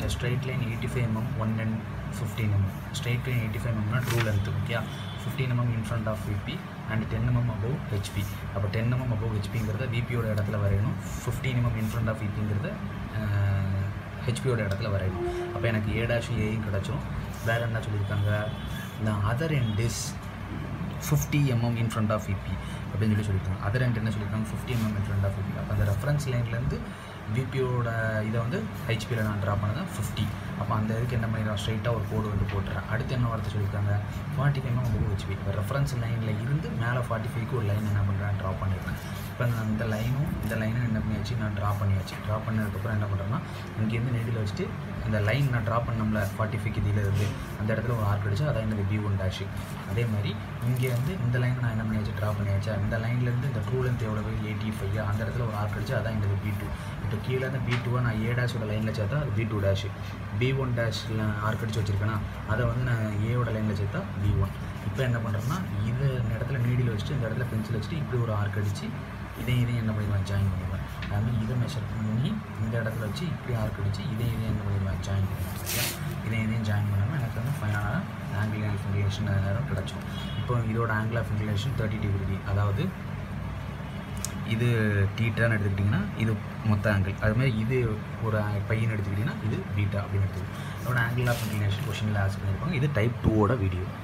straight line eighty five mm one and fifteen mm straight line eighty five எம்எம்னா true length okay fifteen mm in front of VP and ten mm above HP அப்போ ten mm above ஹெச்பிங்கிறத விபியோட இடத்துல வரையணும் fifteen mm in front of விபிங்கிறத ஹெச்பியோட இடத்துல வரையணும் அப்போ எனக்கு ஏ டேஷ் ஏயும் கிடச்சிரும் வேறு என்ன சொல்லியிருக்காங்க இந்த other end is fifty mm in front of VP அப்படின்னு சொல்லி சொல்லியிருக்காங்க அதர் எண்ட் என்ன சொல்லியிருக்காங்க fifty mm in front of VP அப்போ அந்த ரெஃபரன்ஸ் லைன்லேருந்து விபியோட இதை வந்து ஹெச்பியில் நான் ட்ரா பண்ணது ஃபிஃப்டி அப்போ அந்த இதுக்கு என்ன பண்ணிடுறோம் ஸ்ட்ரைட்டாக ஒரு கோடு வந்து போட்டுறேன் அடுத்து என்ன வார்த்தை சொல்லியிருக்காங்க ஃபார்ட்டி ஃபைவ் எம்எம் ஹெச்பி இப்போ ரெஃபரன்ஸ் லைனில் இருந்து மேலே ஃபார்ட்டி ஃபைவ்க்கு ஒரு லைன் என்ன பண்ணுறேன் ட்ரா பண்ணியிருக்கேன் இப்போ நான் இந்த லைனும் இந்த லைனும் என்ன பண்ணியாச்சு நான் ட்ரா பண்ணியாச்சு ட்ரா பண்ணதுக்கப்புறம் என்ன பண்ணுறேன்னா இங்கேருந்து நெடில் வச்சுட்டு இந்த லைன் நான் ட்ரா பண்ணோம்ல ஃபார்ட்டி ஃபைவ் இதில் இருந்து அந்த இடத்துல ஒரு ஆர்க் அடிச்சு அதான் என்னது பி ஒன் டேஷு அதே மாதிரி இங்கே வந்து இந்த லைனை நான் என்ன பண்ணியாச்சு ட்ரா பண்ணியாச்சு இந்த லைன்லேருந்து இந்த ட்ரூ லென்த் எவ்வளவு எயிட்டி ஃபைவ் அந்த இடத்துல ஒரு ஆர்க் அடிச்சு அதான் என்னது பி டூ இப்போ கீழே இருந்து பி டூவை நான் ஏ டேஷோட லைனில் சேர்த்தா அது B two dash B one டேஷில் ஆர்க் அடிச்சு வச்சிருக்கேன்னா அதை வந்து நான் ஏவோட லைனில் சேர்த்தா பி ஒன் இப்போ என்ன பண்ணுறேன்னா இது இந்த இடத்துல நீடில் வச்சுட்டு இந்த இடத்துல பென்சில் வச்சுட்டு இப்படி ஒரு ஆர்க் அடிச்சு இதையும் இதையும் என்ன பண்ணிடுவேன் ஜாயின் பண்ணிடுவேன் அதுமாதிரி இதை மெஷர் பண்ணி இந்த இடத்துல வச்சு இப்படி ஆர்க் அடிச்சு இதையும் இதையும் என்ன பண்ணிடுவேன் ஜாயின் பண்ணிடுவேன் சரியா இதையும் இதையும் ஜாயின் பண்ணாமல் எனக்கு வந்து ஃபைனலாக ஆங்கிள் ஆஃப் இன்க்ளினேஷன் நேரம் கிடச்சிரும் இப்போ இதோட angle of inclination thirty degree அதாவது இது டீட்டான்னு எடுத்துக்கிட்டிங்கன்னா இது மொத்த ஆங்கிள் அதுமாதிரி இது ஒரு பையன் எடுத்துக்கிட்டிங்கன்னா இது பீட்டா அப்படின்னு எடுத்துக்கிட்டு இதோட ஆங்கிள் ஆஃப் இன்க்ளினேஷன் கொஷினில் ஆஸ் பண்ணியிருப்பாங்க இது டைப் டூவோட வீடியோ